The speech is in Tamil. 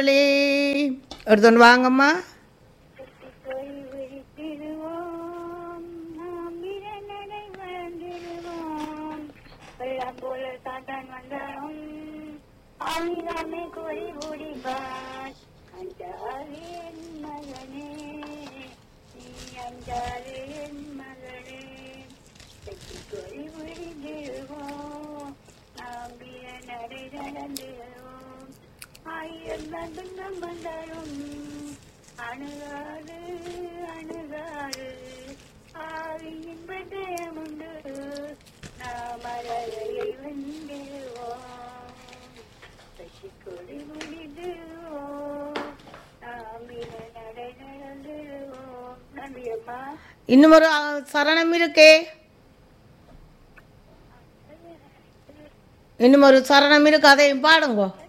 எடுத்துன்னு வாங்கம்மா போய் விழித்திடுவோம் நாம் இறைநடை வாழ்ந்திடுவோம் வெள்ளம் போல சாத்தான் வந்தாலும் ஆயுதமே கோரி ஓடிப்பார் அஞ்சாது என் மகனே நீ அஞ்சாது என் மகளே வெற்றி கோரி விழித்திடுவோம் நாம் இறைநடை நடந்திடுவோம் ஆயிரம் துன்பம் வந்தாலும் அணுகாது அணுகாது ஆவியின் பட்டயம் உண்டு நாம் அழகையை வென்றிடுவோம் சசிக்கொடி முடிந்துவோம் நாம் இன நடை நடந்துடுவோம் நன்றி அம்மா இன்னும் ஒரு அ, சரணம் இருக்கே இன்னும் ஒரு சரணம் இருக்கு அதையும் பாடுங்கோ